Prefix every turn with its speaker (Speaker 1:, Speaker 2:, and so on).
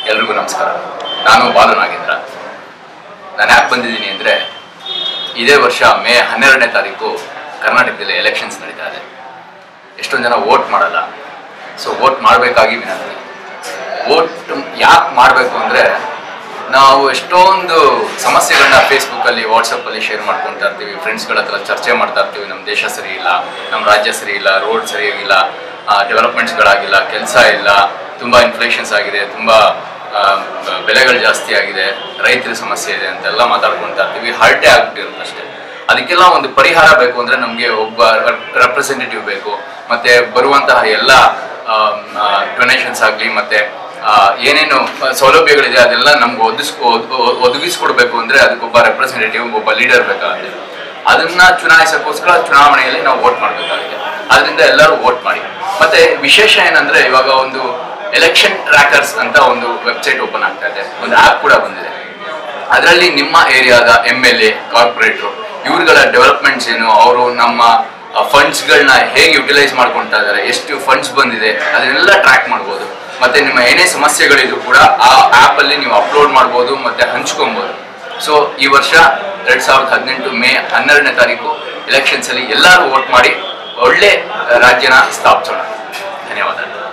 Speaker 1: ಎಲ್ರಿಗೂ ನಮಸ್ಕಾರ ನಾನು ಬಾಲು ನಾಗೇಂದ್ರ ನಾನು ಯಾಕೆ ಬಂದಿದ್ದೀನಿ ಅಂದರೆ ಇದೇ ವರ್ಷ ಮೇ ಹನ್ನೆರಡನೇ ತಾರೀಕು ಕರ್ನಾಟಕದಲ್ಲಿ ಎಲೆಕ್ಷನ್ಸ್ ನಡೀತಾ ಇದೆ ಎಷ್ಟೊಂದು ಜನ ವೋಟ್ ಮಾಡಲ್ಲ ಸೊ ವೋಟ್ ಮಾಡಬೇಕಾಗಿ ವಿನಂತಿ ವೋಟ್ ಯಾಕೆ ಮಾಡಬೇಕು ಅಂದರೆ ನಾವು ಎಷ್ಟೊಂದು ಸಮಸ್ಯೆಗಳನ್ನ ಫೇಸ್ಬುಕ್ಕಲ್ಲಿ ವಾಟ್ಸಪ್ಪಲ್ಲಿ ಶೇರ್ ಮಾಡ್ಕೊತಾ ಇರ್ತೀವಿ ಫ್ರೆಂಡ್ಸ್ಗಳ ಹತ್ರ ಚರ್ಚೆ ಮಾಡ್ತಾ ಇರ್ತೀವಿ ನಮ್ಮ ದೇಶ ಸರಿ ಇಲ್ಲ ನಮ್ಮ ರಾಜ್ಯ ಸರಿ ಇಲ್ಲ ರೋಡ್ ಸರಿಯಾಗಿಲ್ಲ ಡೆವಲಪ್ಮೆಂಟ್ಸ್ಗಳಾಗಿಲ್ಲ ಕೆಲಸ ಇಲ್ಲ ತುಂಬ ಇನ್ಫ್ಲೇಷನ್ಸ್ ಆಗಿದೆ ತುಂಬ ಆ, ಬ- ಬೆಲೆಗಳು ಜಾಸ್ತಿ ಆಗಿದೆ ರೈತರ ಸಮಸ್ಯೆ ಇದೆ ಅಂತೆಲ್ಲ ಮಾತಾಡ್ಕೊತಾ ಇರ್ತೀವಿ ಹರಟೆ ಆಗ್ಬಿಟ್ಟಿರುತ್ತೆ ಅಷ್ಟೇ ಅದಕ್ಕೆಲ್ಲ ಒಂದು ಪರಿಹಾರ ಬೇಕು ಅಂದರೆ ನಮಗೆ ಒಬ್ಬ ರೆಪ್ರೆಸೆಂಟೇಟಿವ್ ಬೇಕು ಮತ್ತೆ ಬರುವಂತಹ ಎಲ್ಲ ಡೊನೇಷನ್ಸ್ ಆಗಲಿ ಮತ್ತೆ ಆ, ಏನೇನು ಸೌಲಭ್ಯಗಳಿದೆ ಅದೆಲ್ಲ ನಮ್ಗೆ ಒದಗಿಸ್ಕೊ ಒದ್- ಒದಗಿಸ್ಕೊಡ್ಬೇಕು ಅಂದರೆ ಅದಕ್ಕೊಬ್ಬ ರೆಪ್ರೆಸೆಂಟೇಟಿವ್ ಒಬ್ಬ ಲೀಡರ್ ಬೇಕಾಗುತ್ತೆ ಅದನ್ನ ಚುನಾಯಿಸೋಕ್ಕೋಸ್ಕರ ಚುನಾವಣೆಯಲ್ಲಿ ನಾವು ವೋಟ್ ಮಾಡಬೇಕಾಗಿದೆ ಅದರಿಂದ ಎಲ್ಲರೂ ವೋಟ್ ಮಾಡಿ ಮತ್ತೆ ವಿಶೇಷ ಏನಂದ್ರೆ ಇವಾಗ ಒಂದು ಎಲೆಕ್ಷನ್ ಟ್ರ್ಯಾಕರ್ಸ್ ಅಂತ ಒಂದು ವೆಬ್ಸೈಟ್ ಓಪನ್ ಆಗ್ತಾ ಇದೆ ಒಂದು ಆ್ಯಪ್ ಕೂಡ ಬಂದಿದೆ ಅದರಲ್ಲಿ ನಿಮ್ಮ ಏರಿಯಾದ ಎಮ್ ಎಲ್ ಎ ಕಾರ್ಪೊರೇಟ್ರು ಇವ್ರುಗಳ ಡೆವಲಪ್ಮೆಂಟ್ಸ್ ಏನು ಅವರು ನಮ್ಮ ಫಂಡ್ಸ್ಗಳನ್ನ ಹೇಗೆ ಯುಟಿಲೈಸ್ ಮಾಡ್ಕೊಳ್ತಾ ಇದ್ದಾರೆ ಎಷ್ಟು ಫಂಡ್ಸ್ ಬಂದಿದೆ ಅದನ್ನೆಲ್ಲ ಟ್ರ್ಯಾಕ್ ಮಾಡ್ಬೋದು ಮತ್ತೆ ನಿಮ್ಮ ಏನೇ ಸಮಸ್ಯೆಗಳಿದ್ರು ಕೂಡ ಆ ಆ್ಯಪಲ್ಲಿ ನೀವು ಅಪ್ಲೋಡ್ ಮಾಡ್ಬೋದು ಮತ್ತೆ ಹಂಚ್ಕೊಬೋದು ಸೊ ಈ ವರ್ಷ ಎರಡ್ ಸಾವಿರದ ಹದಿನೆಂಟು ಮೇ ಹನ್ನೆರಡನೇ ತಾರೀಕು ಎಲೆಕ್ಷನ್ಸ್ ಅಲ್ಲಿ ಎಲ್ಲರೂ ವೋಟ್ ಮಾಡಿ ಒಳ್ಳೆ ರಾಜ್ಯನ ಸ್ಥಾಪಿಸೋಣ ಧನ್ಯವಾದ